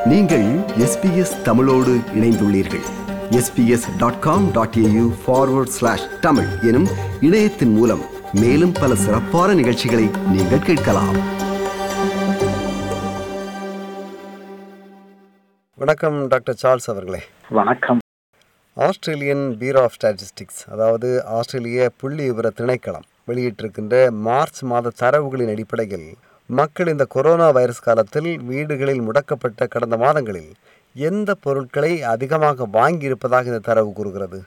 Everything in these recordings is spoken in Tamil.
நீங்கள் எஸ்பிஎஸ் தமிழோடு இணைந்துள்ளீர்கள் SBS dot com dot AU forward slash Tamil எனும் இணையத்தின் மூலம் மேலும் பல சிறப்பான நிகழ்ச்சிகளை நீங்கள் கேட்கலாம் வணக்கம் டாக்டர் சார்ல்ஸ் அவர்களே வணக்கம் ஆஸ்திரேலியன் பியூரோ ஆஃப் ஸ்டாட்டிஸ்டிக்ஸ் அதாவது ஆஸ்திரேலிய புள்ளி விவர திணைக்களம் வெளியிட்டிருக்கின்ற மார்ச் மாத தரவுகளின் அடிப்படையில் மக்கள் இந்த கொரோனா வைரஸ் காலத்தில் வீடுகளில் முடக்கப்பட்ட கடந்த மாதங்களில் எந்த பொருட்களை அதிகமாக வாங்கியிருப்பதாக இந்த தரவு கூறுகிறது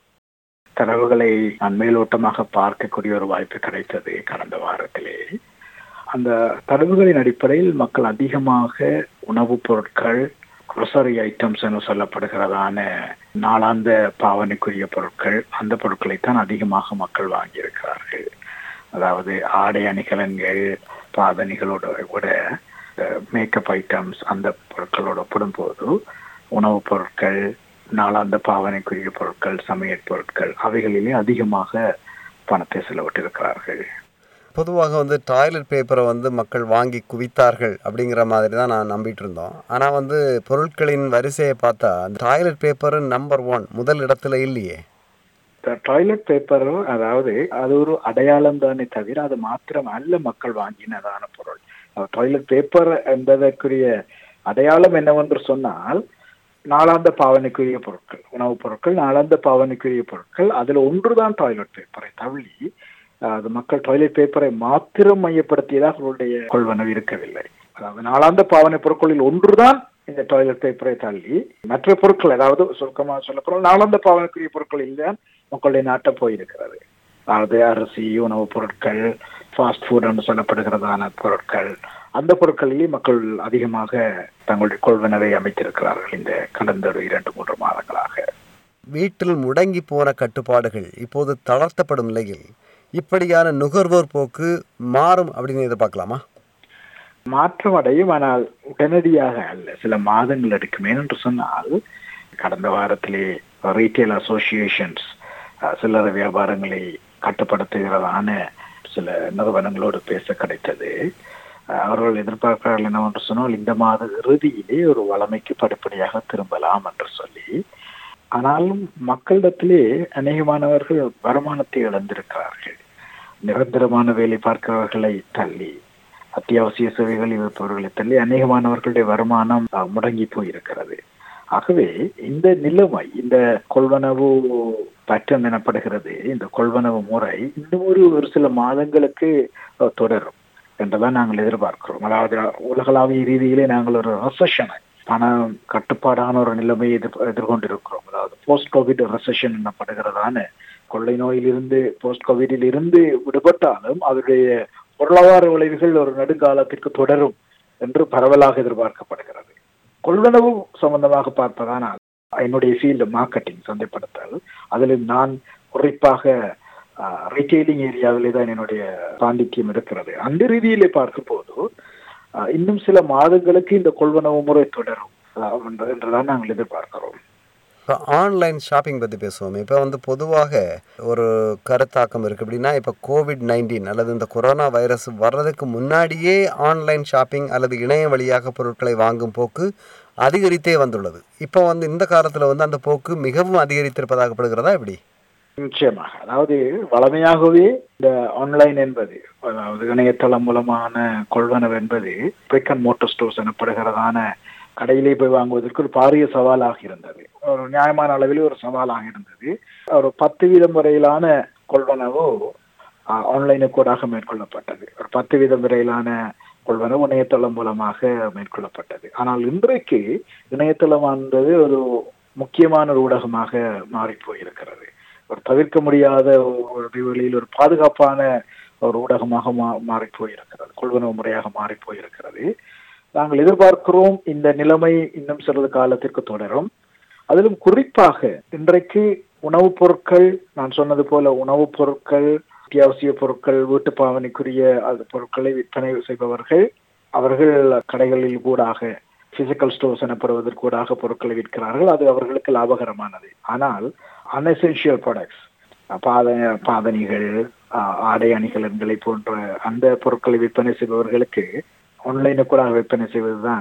தரவுகளை நான் மேலோட்டமாக பார்க்கக்கூடிய ஒரு வாய்ப்பு கிடைத்தது கடந்த வாரத்திலே அந்த தரவுகளின் அடிப்படையில் மக்கள் அதிகமாக உணவுப் பொருட்கள் குரோசரி ஐட்டம்ஸ் என்று சொல்லப்படுகிறதான நாளாந்த பாவனைக்குரிய பொருட்கள் அந்த பொருட்களைத்தான் அதிகமாக மக்கள் வாங்கியிருக்கிறார்கள் அதாவது ஆடை அணிகலன்கள் பாதணிகளோட விட மேக்கப் ஐட்டம்ஸ் அந்த பொருட்களோட ஒப்பிடும்போது உணவுப் பொருட்கள் நாளாந்த பாவனைக்குரிய பொருட்கள் சமையல் பொருட்கள் அவைகளிலே அதிகமாக பணத்தை செலவிட்டிருக்கிறார்கள் பொதுவாக வந்து டாய்லெட் பேப்பரை வந்து மக்கள் வாங்கி குவித்தார்கள் அப்படிங்கிற மாதிரி தான் நான் நம்பிட்டு இருந்தோம் ஆனால் வந்து பொருட்களின் வரிசையை பார்த்தா அந்த டாய்லெட் பேப்பர் நம்பர் ஒன் முதல் இடத்துல இல்லையே டாய்லெட் பேப்பரும் அதாவது அது ஒரு அடையாளம் தானே தவிர அது மாத்திரம் அல்ல மக்கள் வாங்கினதான பொருள் டாய்லெட் பேப்பர் என்பதற்குரிய அடையாளம் என்னவென்று சொன்னால் நாளாந்த பாவனைக்குரிய பொருட்கள் உணவுப் பொருட்கள் நாளாந்த பாவனைக்குரிய பொருட்கள் அதில் ஒன்றுதான் டாய்லெட் பேப்பரை தள்ளி அது மக்கள் டாய்லெட் பேப்பரை மாத்திரம் மையப்படுத்தியதாக அவர்களுடைய கொள்வனவு இருக்கவில்லை அதாவது நாளாந்த பாவனை பொருட்களில் ஒன்றுதான் இந்த டாய்லெட் பேப்பரை தள்ளி மற்ற பொருட்கள் அதாவது சுருக்கமாக சொல்லப்போனால் நாளாந்த பாவனைக்குரிய பொருட்களில் தான் மக்களுடைய நாட்டம் போயிருக்கிறது அதாவது அரிசி உணவுப் பொருட்கள் ஃபாஸ்ட் ஃபுட் என்று சொல்லப்படுகிறதான பொருட்கள் அந்த பொருட்களிலே மக்கள் அதிகமாக தங்களுடைய கொள்வனவை அமைத்திருக்கிறார்கள் இந்த கடந்த ஒரு இரண்டு மூன்று மாதங்களாக வீட்டில் முடங்கி போன கட்டுப்பாடுகள் இப்போது தளர்த்தப்படும் நிலையில் இப்படியான நுகர்வோர் போக்கு மாறும் அப்படின்னு எதிர்பார்க்கலாமா மாற்றம் அடையும் ஆனால் உடனடியாக அல்ல சில மாதங்கள் எடுக்கும் ஏனென்று சொன்னால் கடந்த வாரத்திலே ரீட்டைல் அசோசியேஷன்ஸ் சில்லறை வியாபாரங்களை கட்டுப்படுத்துகிறதான சில நிறுவனங்களோடு பேச கிடைத்தது அவர்கள் எதிர்பார்க்கிறார்கள் என்னவென்று சொன்னால் இந்த மாத இறுதியிலே ஒரு வளமைக்கு படிப்படியாக திரும்பலாம் என்று சொல்லி ஆனாலும் மக்களிடத்திலே அநேகமானவர்கள் வருமானத்தை இழந்திருக்கிறார்கள் நிரந்தரமான வேலை பார்க்கிறவர்களை தள்ளி அத்தியாவசிய சேவைகள் இருப்பவர்களை தள்ளி அநேகமானவர்களுடைய வருமானம் முடங்கி போயிருக்கிறது ஆகவே இந்த நிலைமை இந்த கொள்வனவு பட்டம் எனப்படுகிறது இந்த கொள்வனவு முறை இன்னும் ஒரு ஒரு சில மாதங்களுக்கு தொடரும் என்றுதான் நாங்கள் எதிர்பார்க்கிறோம் அதாவது உலகளாவிய ரீதியிலே நாங்கள் ஒரு ரெசஷனை பண கட்டுப்பாடான ஒரு நிலைமையை எதிர் எதிர்கொண்டிருக்கிறோம் அதாவது போஸ்ட் கோவிட் ரெசஷன் எனப்படுகிறதான கொள்ளை நோயிலிருந்து போஸ்ட் கோவிடில் இருந்து விடுபட்டாலும் அதனுடைய பொருளாதார விளைவுகள் ஒரு நெடுங்காலத்திற்கு தொடரும் என்று பரவலாக எதிர்பார்க்கப்படுகிறது கொள்வனவு சம்பந்தமாக பார்ப்பதானால் என்னுடைய ஃபீல்டு மார்க்கெட்டிங் சந்தைப்படுத்தல் அதில் நான் குறிப்பாக ரீட்டெயிலிங் ஏரியாவிலே தான் என்னுடைய பாண்டித்யம் இருக்கிறது அந்த ரீதியிலே பார்க்கும் போது இன்னும் சில மாதங்களுக்கு இந்த கொள்வனவு முறை தொடரும் என்றுதான் நாங்கள் எதிர்பார்க்கிறோம் இப்போ ஆன்லைன் ஷாப்பிங் பற்றி பேசுவோம் இப்போ வந்து பொதுவாக ஒரு கருத்தாக்கம் இருக்குது அப்படின்னா இப்போ கோவிட் நைன்டீன் அல்லது இந்த கொரோனா வைரஸ் வர்றதுக்கு முன்னாடியே ஆன்லைன் ஷாப்பிங் அல்லது இணைய வழியாக பொருட்களை வாங்கும் போக்கு அதிகரித்தே வந்துள்ளது இப்போ வந்து இந்த காலத்தில் வந்து அந்த போக்கு மிகவும் அதிகரித்திருப்பதாகப்படுகிறதா எப்படி நிச்சயமாக அதாவது வளமையாகவே இந்த ஆன்லைன் என்பது அதாவது இணையதளம் மூலமான கொள்வனவு என்பது பிரிக் அண்ட் மோட்டர் ஸ்டோர்ஸ் எனப்படுகிறதான கடையிலே போய் வாங்குவதற்கு ஒரு பாரிய சவாலாக இருந்தது ஒரு நியாயமான அளவில் ஒரு சவாலாக இருந்தது ஒரு பத்து வீதம் வரையிலான கொள்வனவு ஆன்லைனுக்கூடாக மேற்கொள்ளப்பட்டது ஒரு பத்து வீதம் வரையிலான கொள்வனவு இணையதளம் மூலமாக மேற்கொள்ளப்பட்டது ஆனால் இன்றைக்கு இணையதளம் என்பது ஒரு முக்கியமான ஒரு ஊடகமாக மாறி போயிருக்கிறது ஒரு தவிர்க்க முடியாத ஒரு வழியில் ஒரு பாதுகாப்பான ஒரு ஊடகமாக மா மாறி போயிருக்கிறது கொள்வனவு முறையாக மாறி போயிருக்கிறது நாங்கள் எதிர்பார்க்கிறோம் இந்த நிலைமை இன்னும் சிறிது காலத்திற்கு தொடரும் அதிலும் குறிப்பாக இன்றைக்கு உணவுப் பொருட்கள் நான் சொன்னது போல உணவுப் பொருட்கள் அத்தியாவசிய பொருட்கள் வீட்டு பாவனைக்குரிய அந்த பொருட்களை விற்பனை செய்பவர்கள் அவர்கள் கடைகளில் கூடாக பிசிக்கல் ஸ்டோர்ஸ் எனப்படுவதற்கூடாக பொருட்களை விற்கிறார்கள் அது அவர்களுக்கு லாபகரமானது ஆனால் அன்எசென்ஷியல் ப்ராடக்ட்ஸ் பாத பாதணிகள் ஆடை அணிகலன்களை போன்ற அந்த பொருட்களை விற்பனை செய்பவர்களுக்கு ஆன்லைனு கூட விற்பனை செய்வதுதான்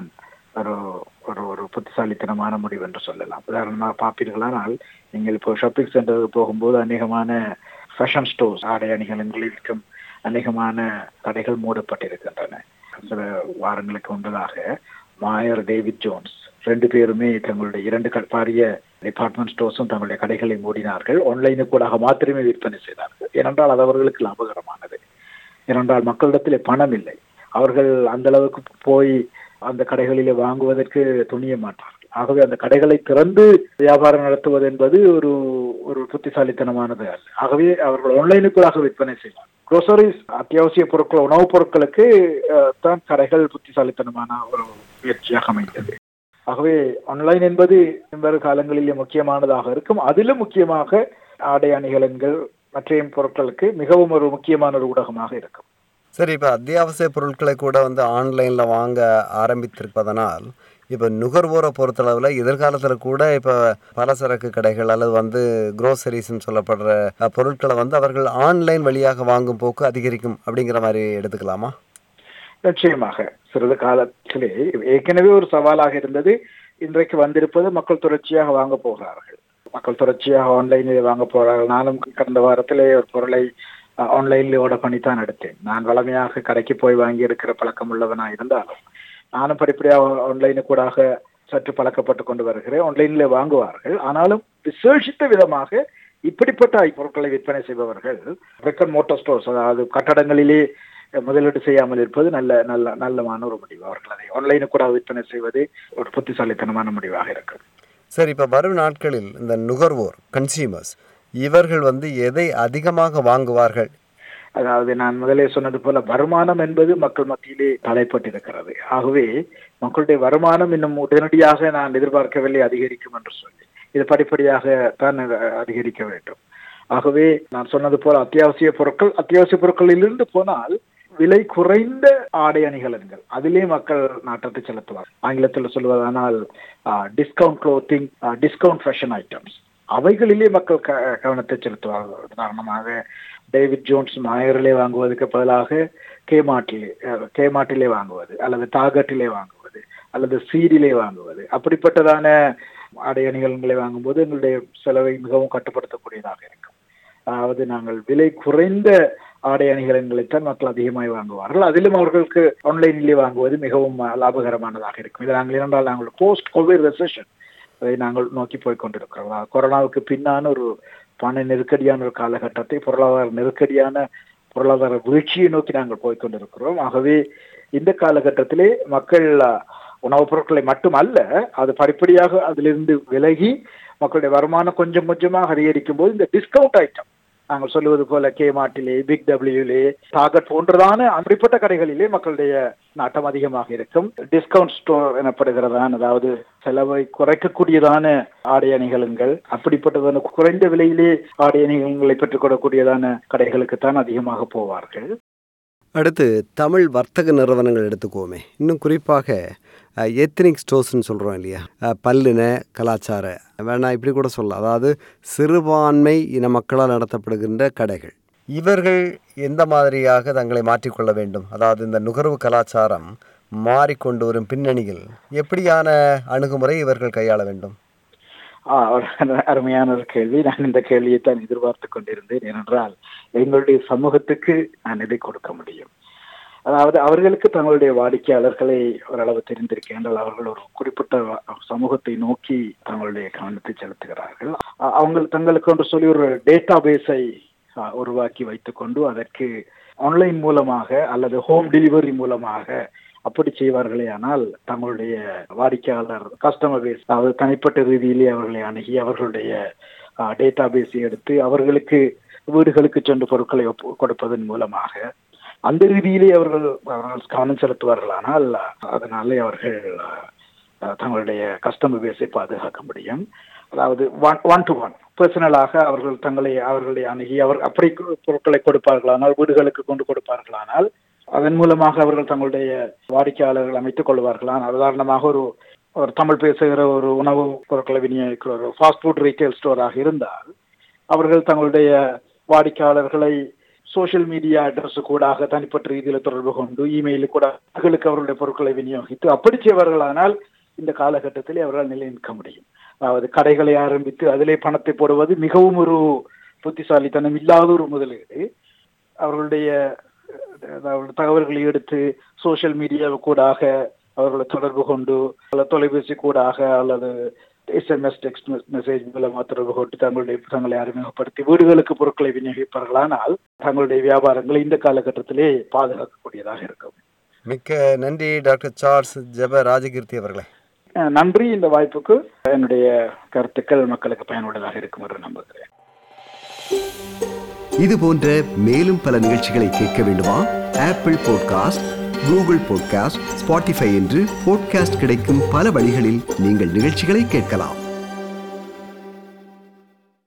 ஒரு ஒரு ஒரு புத்திசாலித்தனமான முடிவு என்று சொல்லலாம் உதாரணமாக பார்ப்பீர்களானால் நீங்கள் இப்போ ஷாப்பிங் சென்டருக்கு போகும்போது அநேகமான ஃபேஷன் ஸ்டோர்ஸ் ஆடை அணிகலன்களில் இருக்கும் அநேகமான கடைகள் மூடப்பட்டிருக்கின்றன சில வாரங்களுக்கு முன்பதாக மாயர் டேவிட் ஜோன்ஸ் ரெண்டு பேருமே தங்களுடைய இரண்டு க- பாரிய டிபார்ட்மெண்ட் ஸ்டோர்ஸும் தங்களுடைய கடைகளை மூடினார்கள் ஆன்லைனுக்கூடாக மாத்திரமே விற்பனை செய்தார்கள் ஏனென்றால் அது அவர்களுக்கு லாபகரமானது ஏனென்றால் மக்களிடத்திலே பணம் இல்லை அவர்கள் அந்த அளவுக்கு போய் அந்த கடைகளிலே வாங்குவதற்கு துணிய மாட்டார்கள் ஆகவே அந்த கடைகளை திறந்து வியாபாரம் நடத்துவது என்பது ஒரு ஒரு புத்திசாலித்தனமானது அல்ல ஆகவே அவர்கள் ஆன்லைனுக்குள்ளாக விற்பனை செய்வார் groceries அத்தியாவசிய பொருட்கள் உணவுப் பொருட்களுக்கு அஹ், தான் கடைகள் புத்திசாலித்தனமான ஒரு முயற்சியாக அமைந்தது ஆகவே ஆன்லைன் என்பது வரும் காலங்களிலே முக்கியமானதாக இருக்கும் அதிலும் முக்கியமாக ஆடை அணிகலன்கள் மற்ற பொருட்களுக்கு மிகவும் ஒரு முக்கியமான ஒரு ஊடகமாக இருக்கும் சரி இப்போ அத்தியாவசிய பொருட்களை கூட வந்து ஆன்லைனில் வாங்க ஆரம்பித்திருப்பதனால் இப்போ நுகர்வோரை பொறுத்தளவில் எதிர்காலத்தில் கூட இப்போ பலசரக்கு கடைகள் அல்லது வந்து க்ரோசரிஸ்ன்னு சொல்லப்படுற அஹ், பொருட்களை வந்து அவர்கள் ஆன்லைன் வழியாக வாங்கும் போக்கு அதிகரிக்கும் அப்படிங்கிற மாதிரி எடுத்துக்கலாமா நிச்சயமாக சிறிது காலத்திலே ஏற்கனவே ஒரு சவாலாக இருந்தது இன்றைக்கு வந்திருப்பது மக்கள் தொடர்ச்சியாக வாங்க போகிறார்கள் மக்கள் தொடர்ச்சியாக ஆன்லைனில் வாங்க போகிறார்கள் நானும் கடந்த வாரத்திலே ஒரு பொருளை ஆன்லைனில் ஓட பண்ணித்தான் எடுத்தேன் நான் வளமையாக கடைக்கு போய் வாங்கி இருக்கிற பழக்கம் உள்ளவனா இருந்தாலும் நானும் படிப்படியாக ஆன்லைனுக்கூடாக சற்று பழக்கப்பட்டு கொண்டு வருகிறேன் ஆன்லைனில் வாங்குவார்கள் ஆனாலும் விசேஷித்த விதமாக இப்படிப்பட்ட பொருட்களை விற்பனை செய்பவர்கள் பிரிக் அண்ட் மோட்டார் ஸ்டோர்ஸ் அதாவது கட்டடங்களிலே முதலீடு செய்யாமல் இருப்பது நல்ல நல்ல நல்லமான ஒரு முடிவு அவர்கள் அதை ஆன்லைனு கூட விற்பனை செய்வது ஒரு புத்திசாலித்தனமான முடிவாக இருக்கும் சரி இப்போ வரும் நாட்களில் இந்த நுகர்வோர் கன்சியூமர்ஸ் இவர்கள் வந்து எதை அதிகமாக வாங்குவார்கள் அதாவது நான் முதலே சொன்னது போல வருமானம் என்பது மக்கள் மத்தியிலே தலைப்பட்டிருக்கிறது ஆகவே மக்களுடைய வருமானம் இன்னும் உடனடியாக நான் எதிர்பார்க்கவில்லை அதிகரிக்கும் என்று சொல்லி இது படிப்படியாக தான் அதிகரிக்க வேண்டும் ஆகவே நான் சொன்னது போல அத்தியாவசிய பொருட்கள் அத்தியாவசிய பொருட்களிலிருந்து போனால் விலை குறைந்த ஆடை அணிகலன்கள் அதிலே மக்கள் நாட்டத்தை செலுத்துவார் ஆங்கிலத்தில் சொல்வதானால் discount clothing discount fashion items அவைகளிலே மக்கள் க கவனத்தை செலுத்துவார்கள் உதாரணமாக டேவிட் ஜோன்ஸ் மாயரிலே வாங்குவதற்கு பதிலாக கேமாட்டிலே கேமாட்டிலே வாங்குவது அல்லது டாகட்டிலே வாங்குவது அல்லது சீடிலே வாங்குவது அப்படிப்பட்டதான ஆடை அணிகலன்களை வாங்கும்போது எங்களுடைய செலவை மிகவும் கட்டுப்படுத்தக்கூடியதாக இருக்கும் அதாவது நாங்கள் விலை குறைந்த ஆடை அணிகலன்களைத்தான் மக்கள் அதிகமாக வாங்குவார்கள் அதிலும் அவர்களுக்கு ஆன்லைனிலே வாங்குவது மிகவும் லாபகரமானதாக இருக்கும் இதை நாங்கள் இரண்டால் நாங்கள் போஸ்ட் கோவிட் ரெசன் அதை நாங்கள் நோக்கி போய் கொண்டிருக்கிறோம் கொரோனாவுக்கு பின்னான ஒரு பண நெருக்கடியான ஒரு காலகட்டத்தை பொருளாதார நெருக்கடியான பொருளாதார வீழ்ச்சியை நோக்கி நாங்கள் போய் கொண்டிருக்கிறோம் ஆகவே இந்த காலகட்டத்திலே மக்கள் உணவுப் பொருட்களை மட்டுமல்ல அது படிப்படியாக அதிலிருந்து விலகி மக்களுடைய வருமானம் கொஞ்சம் கொஞ்சமாக அதிகரிக்கும் போது இந்த டிஸ்கவுண்ட் ஐட்டம் நாங்கள் சொல்லுவது போல கே மார்ட்டிலே பிக் டபிள்யூலே டாகட் போன்றதான அப்படிப்பட்ட கடைகளிலே மக்களுடைய நாட்டம் அதிகமாக இருக்கும் டிஸ்கவுண்ட் ஸ்டோர் எனப்படுகிறதான அதாவது செலவை குறைக்கக்கூடியதான ஆடை அணிகலன்கள் அப்படிப்பட்டதான குறைந்த விலையிலே ஆடை அணிகலன்களை பெற்றுக்கொள்ளக்கூடியதான கடைகளுக்கு தான் அதிகமாக போவார்கள் அடுத்து தமிழ் வர்த்தக நிறுவனங்கள் எடுத்துக்கோமே இன்னும் குறிப்பாக எத்னிக் ஸ்டோர்ஸ்னு சொல்கிறோம் இல்லையா பல்லின கலாச்சார வேணா இப்படி கூட சொல்லலாம் அதாவது சிறுபான்மை இன மக்களால் நடத்தப்படுகின்ற கடைகள் இவர்கள் எந்த மாதிரியாக தங்களை மாற்றிக்கொள்ள வேண்டும் அதாவது இந்த நுகர்வு கலாச்சாரம் மாறிக்கொண்டு வரும் பின்னணியில் எப்படியான அணுகுமுறை இவர்கள் கையாள வேண்டும் அருமையான ஒரு கேள்வி நான் இந்த கேள்வியை தான் எதிர்பார்த்து கொண்டிருந்தேன் ஏனென்றால் எங்களுடைய சமூகத்துக்கு நான் இதை கொடுக்க முடியும் அதாவது அவர்களுக்கு தங்களுடைய வாடிக்கையாளர்களை ஓரளவு தெரிந்திருக்க என்றால் அவர்கள் ஒரு குறிப்பிட்ட சமூகத்தை நோக்கி தங்களுடைய கவனத்தை செலுத்துகிறார்கள் அவங்க தங்களுக்கு ஒன்று சொல்லி ஒரு டேட்டா பேஸை உருவாக்கி வைத்துக்கொண்டு அதற்கு ஆன்லைன் மூலமாக அல்லது ஹோம் டெலிவரி மூலமாக அப்படி செய்வார்களே ஆனால் தங்களுடைய வாடிக்கையாளர் கஸ்டமர் பேஸ் அதாவது தனிப்பட்ட ரீதியிலே அவர்களை அணுகி அவர்களுடைய டேட்டா பேஸை எடுத்து அவர்களுக்கு வீடுகளுக்கு சென்று பொருட்களை கொடுப்பதன் மூலமாக அந்த ரீதியிலே அவர்கள் அவர்கள் கவனம் செலுத்துவார்களானால் அதனாலே அவர்கள் தங்களுடைய கஸ்டமர் பேஸை பாதுகாக்க முடியும் அதாவது ஒன் ஒன் டு ஒன் பர்சனலாக அவர்கள் தங்களை அவர்களை அணுகி அவர் அப்படி பொருட்களை கொடுப்பார்களானால் வீடுகளுக்கு கொண்டு கொடுப்பார்களானால் அதன் மூலமாக அவர்கள் தங்களுடைய வாடிக்கையாளர்கள் அமைத்துக் கொள்வார்களால் உதாரணமாக ஒரு ஒரு தமிழ் பேசுகிற ஒரு உணவு பொருட்களை விநியோகிக்கிற ஒரு ஃபாஸ்ட் ஃபுட் ரீட்டைல் ஸ்டோராக இருந்தால் அவர்கள் தங்களுடைய வாடிக்கையாளர்களை சோஷியல் மீடியா அட்ரஸ் கூடாக தனிப்பட்ட ரீதியில் தொடர்பு கொண்டு இமெயில் கூட அவர்களுக்கு அவருடைய பொருட்களை விநியோகித்து அப்படி செய்வார்களானால் இந்த காலகட்டத்தில் அவர்களால் நிலை நிற்க முடியும் அதாவது கடைகளை ஆரம்பித்து அதிலே பணத்தை போடுவது மிகவும் ஒரு புத்திசாலித்தனம் இல்லாத ஒரு முதலீடு அவர்களுடைய அதாவது தகவல்களை எடுத்து சோஷியல் மீடியா கூடாக அவர்களை தொடர்பு கொண்டு அல்லது தொலைபேசி கூடாக அல்லது எஸ்எம்எஸ் டெக்ஸ்ட் மெசேஜ் மூலமாக தொடர்பு கொண்டு தங்களுடைய தங்களை அறிமுகப்படுத்தி வீடுகளுக்கு பொருட்களை விநியோகிப்பார்களானால் தங்களுடைய வியாபாரங்களை இந்த காலகட்டத்திலே பாதுகாக்கக்கூடியதாக இருக்கும் மிக்க நன்றி டாக்டர் சார்ல்ஸ் ஜெப ராஜகீர்த்தி அவர்களே அஹ் நன்றி இந்த வாய்ப்புக்கு என்னுடைய கருத்துக்கள் மக்களுக்கு பயனுள்ளதாக இருக்கும் என்று நம்புகிறேன் இது போன்ற மேலும் பல நிகழ்ச்சிகளை கேட்க வேண்டுமா Apple podcast Google podcast Spotify என்று பாட்காஸ்ட் கிடைக்கும் பல வழிகளில் நீங்கள் நிகழ்ச்சிகளை கேட்கலாம்